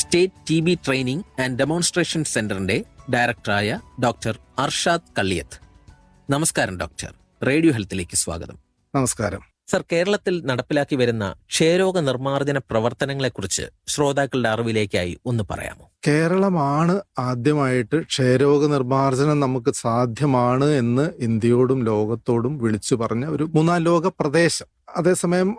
state T B training and demonstration സെന്ററിന്റെ ഡയറക്ടറായ doctor Arshad കള്ളിയത്ത് നമസ്കാരം ഡോക്ടർ റേഡിയോ ഹെൽത്തിലേക്ക് സ്വാഗതം നമസ്കാരം സർ കേരളത്തിൽ നടപ്പിലാക്കി വരുന്ന ക്ഷയരോഗ നിർമ്മാർജ്ജന പ്രവർത്തനങ്ങളെക്കുറിച്ച് ശ്രോതാക്കളുടെ അറിവിലേക്കായി ഒന്ന് പറയാമോ കേരളമാണ് ആദ്യമായിട്ട് ക്ഷയരോഗ നിർമ്മാർജ്ജനം നമുക്ക് സാധ്യമാണ് എന്ന് ഇന്ത്യയോടും ലോകത്തോടും വിളിച്ചു പറഞ്ഞ ഒരു മൂന്നാം ലോക പ്രദേശം അതേസമയം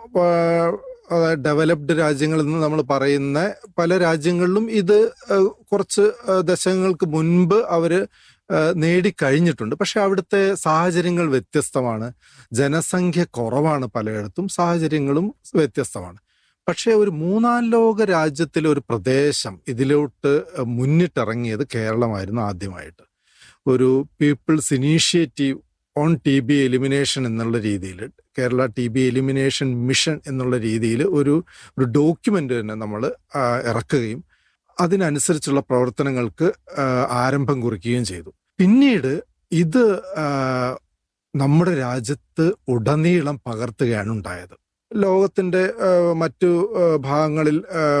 ഡെവലപ്ഡ് രാജ്യങ്ങളിൽ നിന്ന് നമ്മൾ പറയുന്ന പല രാജ്യങ്ങളിലും ഇത് ആ, കുറച്ച് ആ, ദശകങ്ങൾക്ക് മുൻപ് അവര് ആ, നേടിക്കഴിഞ്ഞിട്ടുണ്ട് പക്ഷെ അവിടുത്തെ സാഹചര്യങ്ങൾ വ്യത്യസ്തമാണ് ജനസംഖ്യ കുറവാണ് പലയിടത്തും സാഹചര്യങ്ങളും വ്യത്യസ്തമാണ് പക്ഷേ ഒരു മൂന്നാം ലോക രാജ്യത്തിലെ ഒരു പ്രദേശം ഇതിലോട്ട് മുന്നിട്ടിറങ്ങിയത് കേരളമായിരുന്നു ആദ്യമായിട്ട് ഒരു people's initiative on T B elimination എന്നുള്ള രീതിയിൽ Kerala T B elimination mission എന്നുള്ള രീതിയിൽ ഒരു ഒരു ഡോക്യുമെന്റ് തന്നെ നമ്മൾ ഇറക്കുകയും അതിനനുസരിച്ചുള്ള പ്രവർത്തനങ്ങൾക്ക് ആ, ആരംഭം കുറിക്കുകയും ചെയ്തു പിന്നീട് ഇത് ആ, നമ്മുടെ രാജ്യത്ത് ഉടനീളം പകർത്തുകയാണ് ഉണ്ടായത് ലോകത്തിന്റെ ആ, മറ്റു ആ, ഭാഗങ്ങളിൽ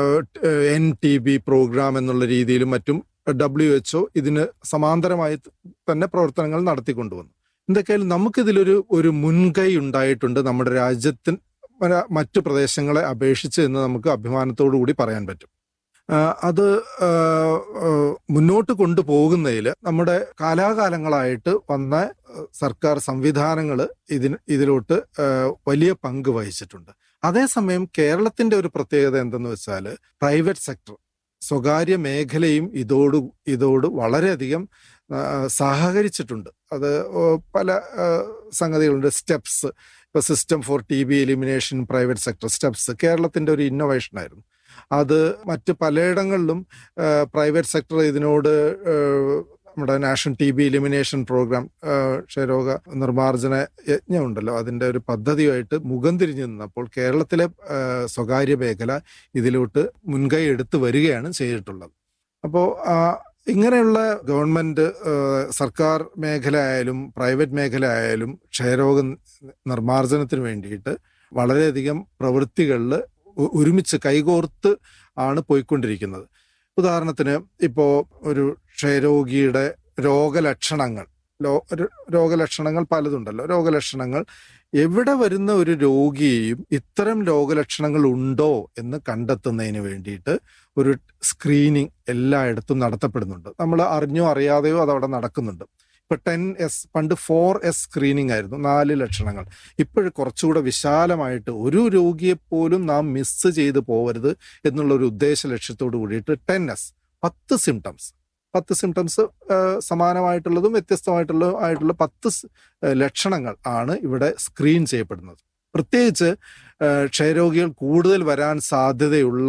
എൻ ടി ബി പ്രോഗ്രാം എന്നുള്ള രീതിയിലും മറ്റും ഡബ്ല്യു എച്ച്ഒ ഇതിന് സമാന്തരമായി തന്നെ പ്രവർത്തനങ്ങൾ നടത്തിക്കൊണ്ടുവന്നു എന്തൊക്കെയായാലും നമുക്കിതിലൊരു ഒരു മുൻകൈ ഉണ്ടായിട്ടുണ്ട് നമ്മുടെ രാജ്യത്തിന് മ- മറ്റു പ്രദേശങ്ങളെ അപേക്ഷിച്ച് എന്ന് നമുക്ക് അഭിമാനത്തോടു കൂടി പറയാൻ പറ്റും ആ, അത് ആ, ആ, മുന്നോട്ട് കൊണ്ടുപോകുന്നതിൽ നമ്മുടെ കാലാകാലങ്ങളായിട്ട് വന്ന ആ, സർക്കാർ സംവിധാനങ്ങൾ ഇതിന് ഇതിലോട്ട് ആ, വലിയ പങ്ക് വഹിച്ചിട്ടുണ്ട് അതേസമയം കേരളത്തിന്റെ ഒരു പ്രത്യേകത എന്തെന്ന് വെച്ചാൽ പ്രൈവറ്റ് സെക്ടർ സ്വകാര്യ മേഖലയും ഇതോട് ഇതോട് വളരെയധികം ആ, സഹകരിച്ചിട്ടുണ്ട് അത് ഓ, പല ആ, സംഗതികളുണ്ട് സ്റ്റെപ്സ് ഇപ്പൊ system for T B elimination private sector steps കേരളത്തിന്റെ ഒരു ഇന്നോവേഷൻ ആയിരുന്നു അത് മറ്റ് പലയിടങ്ങളിലും പ്രൈവറ്റ് സെക്ടർ ഇതിനോട് ആ, നമ്മുടെ national T B elimination programme ക്ഷയരോഗ നിർമ്മാർജ്ജന യജ്ഞമുണ്ടല്ലോ അതിന്റെ ഒരു പദ്ധതിയായിട്ട് മുഖം തിരിഞ്ഞു നിന്നപ്പോൾ കേരളത്തിലെ ആ, സ്വകാര്യ മേഖല ഇതിലോട്ട് മുൻകൈ എടുത്തു വരികയാണ് ചെയ്തിട്ടുള്ളത് അപ്പോൾ ഇങ്ങനെയുള്ള ഗവൺമെന്റ് ആ, സർക്കാർ മേഖല ആയാലും പ്രൈവറ്റ് മേഖല ആയാലും ക്ഷയരോഗ നിർമ്മാർജ്ജനത്തിന് വേണ്ടിയിട്ട് വളരെയധികം പ്രവൃത്തികളിൽ ഒരുമിച്ച് കൈകോർത്ത് ആണ് പോയിക്കൊണ്ടിരിക്കുന്നത് ഉദാഹരണത്തിന് ഇപ്പോൾ ഒരു ക്ഷയരോഗിയുടെ രോഗലക്ഷണങ്ങൾ ലോ ഒരു രോഗലക്ഷണങ്ങൾ പലതുണ്ടല്ലോ രോഗലക്ഷണങ്ങൾ എവിടെ വരുന്ന ഒരു രോഗിയെയും ഇത്തരം രോഗലക്ഷണങ്ങൾ ഉണ്ടോ എന്ന് കണ്ടെത്തുന്നതിന് വേണ്ടിയിട്ട് ഒരു സ്ക്രീനിങ് എല്ലായിടത്തും നടത്തപ്പെടുന്നുണ്ട് നമ്മൾ അറിഞ്ഞോ അറിയാതെയോ അതവിടെ നടക്കുന്നുണ്ട് ഇപ്പൊ ടെൻ എസ് പണ്ട് ഫോർ എസ് സ്ക്രീനിങ് ആയിരുന്നു നാല് ലക്ഷണങ്ങൾ ഇപ്പോഴും കുറച്ചുകൂടെ വിശാലമായിട്ട് ഒരു രോഗിയെ പോലും നാം മിസ് ചെയ്ത് പോകരുത് എന്നുള്ള ഒരു ഉദ്ദേശ ലക്ഷ്യത്തോട് കൂടിയിട്ട് ടെൻ എസ് പത്ത് സിംറ്റംസ് പത്ത് സിംറ്റംസ് സമാനമായിട്ടുള്ളതും വ്യത്യസ്തമായിട്ടുള്ളതും ആയിട്ടുള്ള പത്ത് സ്- ഏഹ് ലക്ഷണങ്ങൾ ആണ് ഇവിടെ സ്ക്രീൻ ചെയ്യപ്പെടുന്നത് പ്രത്യേകിച്ച് ഏഹ് ക്ഷയരോഗികൾ കൂടുതൽ വരാൻ സാധ്യതയുള്ള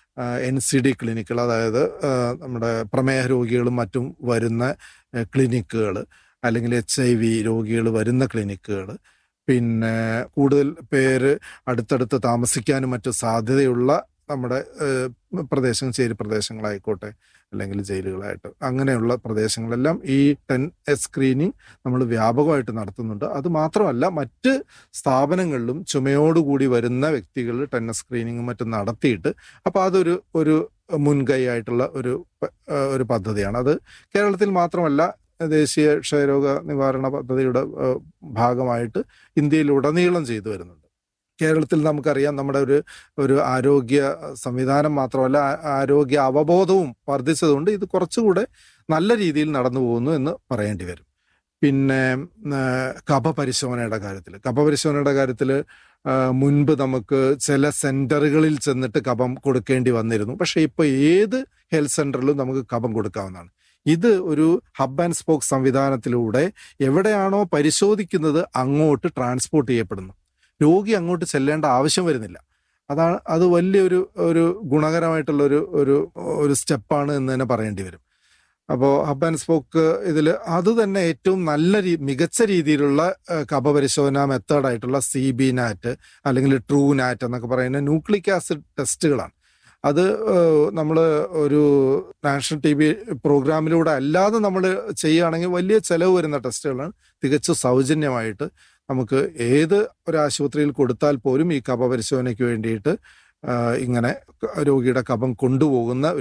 എൻ സി ഡി ക്ലിനിക്കുകൾ അതായത് ഏഹ് നമ്മുടെ പ്രമേഹ രോഗികളും മറ്റും വരുന്ന ക്ലിനിക്കുകൾ അല്ലെങ്കിൽ എച്ച് ഐ വി രോഗികൾ വരുന്ന ക്ലിനിക്കുകൾ പിന്നെ കൂടുതൽ പേര് അടുത്തടുത്ത് താമസിക്കാനും മറ്റു സാധ്യതയുള്ള നമ്മുടെ ഏഹ്, പ്രദേശങ്ങൾ ചേരി പ്രദേശങ്ങളായിക്കോട്ടെ അല്ലെങ്കിൽ ജയിലുകളായിട്ട് അങ്ങനെയുള്ള പ്രദേശങ്ങളെല്ലാം ഈ ടെൻ എസ് സ്ക്രീനിങ് നമ്മൾ വ്യാപകമായിട്ട് നടത്തുന്നുണ്ട് അത് മാത്രമല്ല മറ്റ് സ്ഥാപനങ്ങളിലും ചുമയോടുകൂടി വരുന്ന വ്യക്തികൾ ടെൻ എസ് സ്ക്രീനിങ്ങും മറ്റും നടത്തിയിട്ട് അപ്പോൾ അതൊരു ഒരു മുൻകൈ ആയിട്ടുള്ള ഒരു പ- ഏഹ് ഒരു പദ്ധതിയാണ് അത് കേരളത്തിൽ മാത്രമല്ല ദേശീയ ക്ഷയരോഗ നിവാരണ പദ്ധതിയുടെ ഏഹ് ഭാഗമായിട്ട് ഇന്ത്യയിലുടനീളം ചെയ്തു വരുന്നുണ്ട് കേരളത്തിൽ നമുക്കറിയാം നമ്മുടെ ഒരു ഒരു ആരോഗ്യ സംവിധാനം മാത്രമല്ല ആ- ആരോഗ്യ അവബോധവും വർദ്ധിച്ചതുകൊണ്ട് ഇത് കുറച്ചുകൂടെ നല്ല രീതിയിൽ നടന്നു പോകുന്നു എന്ന് പറയേണ്ടി വരും പിന്നെ ആ, കഫ പരിശോധനയുടെ കാര്യത്തിൽ കഫ പരിശോധനയുടെ കാര്യത്തിൽ മുൻപ് നമുക്ക് ചില സെന്ററുകളിൽ ചെന്നിട്ട് കഫം കൊടുക്കേണ്ടി വന്നിരുന്നു പക്ഷെ ഇപ്പൊ ഏത് ഹെൽത്ത് സെന്ററിലും നമുക്ക് കഫം കൊടുക്കാവുന്നതാണ് ഇത് ഒരു ഹബ് ആൻഡ് സ്പോക്ക് സംവിധാനത്തിലൂടെ എവിടെയാണോ പരിശോധിക്കുന്നത് അങ്ങോട്ട് ട്രാൻസ്പോർട്ട് ചെയ്യപ്പെടുന്നു രോഗി അങ്ങോട്ട് ചെല്ലേണ്ട ആവശ്യം വരുന്നില്ല അതാണ് അത് വലിയൊരു ഒരു ഗുണകരമായിട്ടുള്ള ഒരു ഒരു ഒരു സ്റ്റെപ്പാണ് എന്ന് തന്നെ പറയേണ്ടി വരും അപ്പോൾ ഹബ് ആൻഡ് സ്പോക്ക് ഇതിൽ അത് തന്നെ ഏറ്റവും നല്ല രീ മികച്ച രീതിയിലുള്ള ഏഹ്, കഫ പരിശോധന മെത്തേഡായിട്ടുള്ള സി ബി നാറ്റ് അല്ലെങ്കിൽ ട്രൂ നാറ്റ് എന്നൊക്കെ പറയുന്ന ന്യൂക്ലിക് ആസിഡ് ടെസ്റ്റുകളാണ് അത് നമ്മൾ ഒരു നാഷണൽ ടി ബി പ്രോഗ്രാമിലൂടെ അല്ലാതെ നമ്മൾ ചെയ്യുകയാണെങ്കിൽ വലിയ ചെലവ് വരുന്ന ടെസ്റ്റുകളാണ് തികച്ചും സൗജന്യമായിട്ട് നമുക്ക് ഏത് ഒരു ആശുപത്രിയിൽ കൊടുത്താൽ പോലും ഈ കഫ പരിശോധനയ്ക്ക് വേണ്ടിയിട്ട് ആ, ഇങ്ങനെ രോഗിയുടെ കഫം കൊണ്ടുപോകുന്ന